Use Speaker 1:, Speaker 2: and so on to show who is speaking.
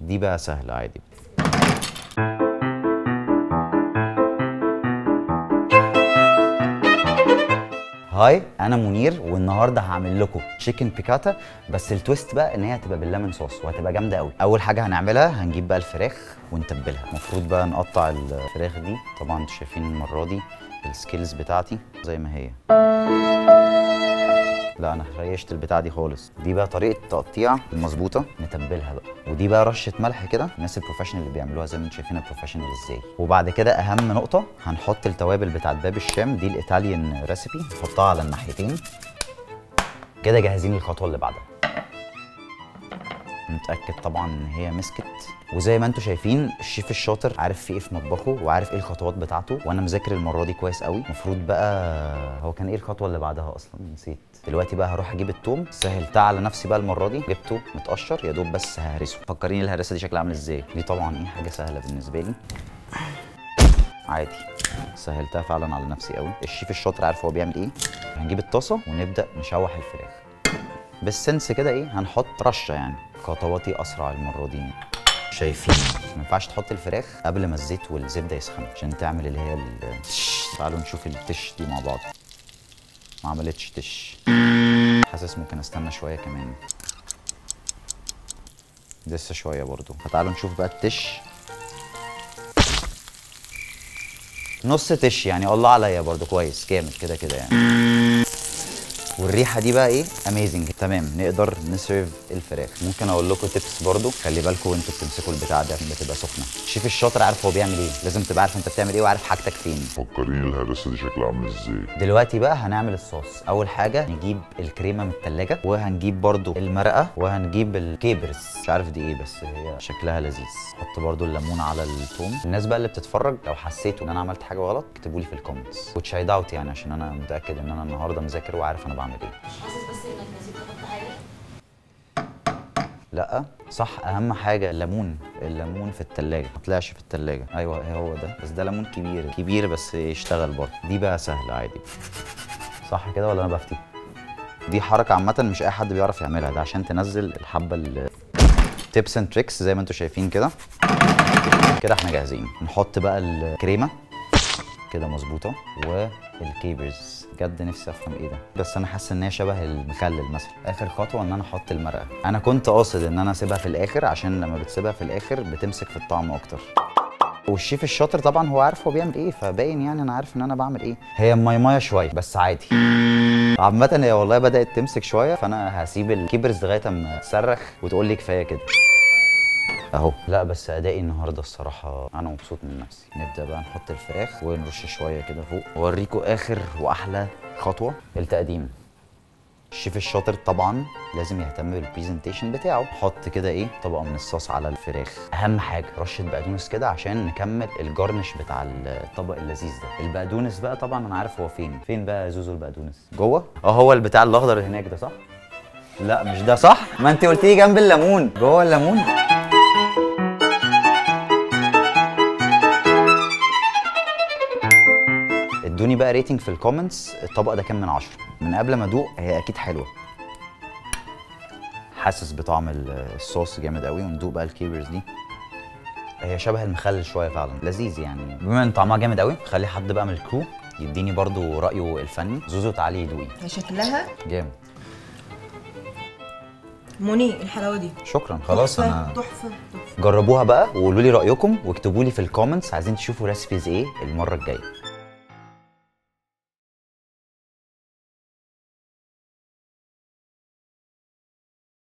Speaker 1: دي بقى سهله عادي هاي انا منير والنهارده هعمل لكم تشيكن بيكاتا بس التويست بقى ان هي هتبقى بالليمون صوص وهتبقى جامده قوي اول حاجه هنعملها هنجيب بقى الفراخ ونتبلها المفروض بقى نقطع الفراخ دي طبعا انتوا شايفين المره دي السكيلز بتاعتي زي ما هي لا انا ريشت البتاع دي خالص دي بقى طريقه تقطيع المظبوطه نتبلها بقى ودي بقى رشه ملح كده الناس البروفيشنال اللي بيعملوها زي ما انتم شايفين البروفيشنال ازاي وبعد كده اهم نقطه هنحط التوابل بتاعت باب الشام دي الايطاليان ريسيبي نحطها على الناحيتين كده جاهزين للخطوه اللي بعدها نتاكد طبعا ان هي مسكت وزي ما انتم شايفين الشيف الشاطر عارف في ايه في مطبخه وعارف ايه الخطوات بتاعته وانا مذاكر المره دي كويس قوي المفروض بقى هو كان ايه الخطوه اللي بعدها اصلا نسيت دلوقتي بقى هروح اجيب التوم سهلتها على نفسي بقى المره دي جبته متقشر يا دوب بس ههرسه فكريني الهرسه دي شكلها عامل ازاي دي طبعا ايه حاجه سهله بالنسبه لي عادي سهلتها فعلا على نفسي قوي الشيف الشاطر عارف هو بيعمل ايه هنجيب الطاسه ونبدا نشوح الفراخ بالسنس كده ايه هنحط رشه يعني خطواتي اسرع المره دي شايفين ما ينفعش تحط الفراخ قبل ما الزيت والزبده يسخنوا عشان تعمل اللي هي ال- تعالوا نشوف التش دي مع بعض ما عملتش تش حاسس ممكن استنى شويه كمان لسه شويه برضو فتعالوا نشوف بقى التش نص تش يعني الله عليا برضو كويس جامد كده كده يعني والريحه دي بقى ايه اميزنج تمام نقدر نسيرف الفراخ ممكن اقول لكم تيبس برضو خلي بالكم وانتوا بتمسكوا البتاع ده بتبقى سخنه الشيف الشاطر عارف هو بيعمل ايه لازم تبقى عارف انت بتعمل ايه وعارف حاجتك فين
Speaker 2: فكريني الهرسه دي شكلها عامل ازاي
Speaker 1: دلوقتي بقى هنعمل الصوص اول حاجه نجيب الكريمه من التلاجة وهنجيب برضو المرقه وهنجيب الكيبرز مش عارف دي ايه بس هي شكلها لذيذ حط برضو الليمون على الثوم الناس بقى اللي بتتفرج لو حسيتوا ان انا عملت حاجه غلط اكتبوا لي في الكومنتس وتشايد اوت يعني عشان انا متاكد ان انا النهارده مذاكر وعارف انا بعمل ايه
Speaker 3: حاسس بس انك نسيت تحط حاجه
Speaker 1: لا صح اهم حاجه الليمون الليمون في التلاجة ما طلعش في التلاجة ايوه هو ده بس ده ليمون كبير كبير بس يشتغل برضه دي بقى سهله عادي صح كده ولا انا بفتي دي حركه عامه مش اي حد بيعرف يعملها ده عشان تنزل الحبه ال تيبس اند تريكس زي ما انتم شايفين كده كده احنا جاهزين نحط بقى الكريمه كده مظبوطه والكيبرز بجد نفسي افهم ايه ده بس انا حاسس ان هي شبه المخلل مثلا اخر خطوه ان انا احط المرقه انا كنت قاصد ان انا اسيبها في الاخر عشان لما بتسيبها في الاخر بتمسك في الطعم اكتر والشيف الشاطر طبعا هو عارف هو بيعمل ايه فباين يعني انا عارف ان انا بعمل ايه هي ميميه شويه بس عادي عامة هي والله بدأت تمسك شوية فأنا هسيب الكيبرز لغاية أما تصرخ وتقول لي كفاية كده اهو لا بس ادائي النهارده الصراحه انا مبسوط من نفسي نبدا بقى نحط الفراخ ونرش شويه كده فوق واوريكم اخر واحلى خطوه التقديم الشيف الشاطر طبعا لازم يهتم بالبرزنتيشن بتاعه حط كده ايه طبقه من الصوص على الفراخ اهم حاجه رشه بقدونس كده عشان نكمل الجارنش بتاع الطبق اللذيذ ده البقدونس بقى طبعا انا عارف هو فين فين بقى زوزو البقدونس جوه اه هو البتاع الاخضر اللي هناك ده صح لا مش ده صح ما انت قلت لي جنب الليمون جوه الليمون ادوني بقى ريتنج في الكومنتس الطبق ده كام من عشرة من قبل ما ادوق هي اكيد حلوه حاسس بطعم ال- الصوص جامد قوي وندوق بقى الكيبرز دي هي شبه المخلل شويه فعلا لذيذ يعني بما ان طعمها جامد قوي خلي حد بقى من الكرو يديني برضو رايه الفني زوزو تعالي دوقي
Speaker 4: هي شكلها
Speaker 1: جامد
Speaker 4: مني الحلاوه دي
Speaker 1: شكرا خلاص
Speaker 4: تحفة،
Speaker 1: انا
Speaker 4: تحفه تحفه
Speaker 1: جربوها بقى وقولوا لي رايكم واكتبوا لي في الكومنتس عايزين تشوفوا ريسيبيز ايه المره الجايه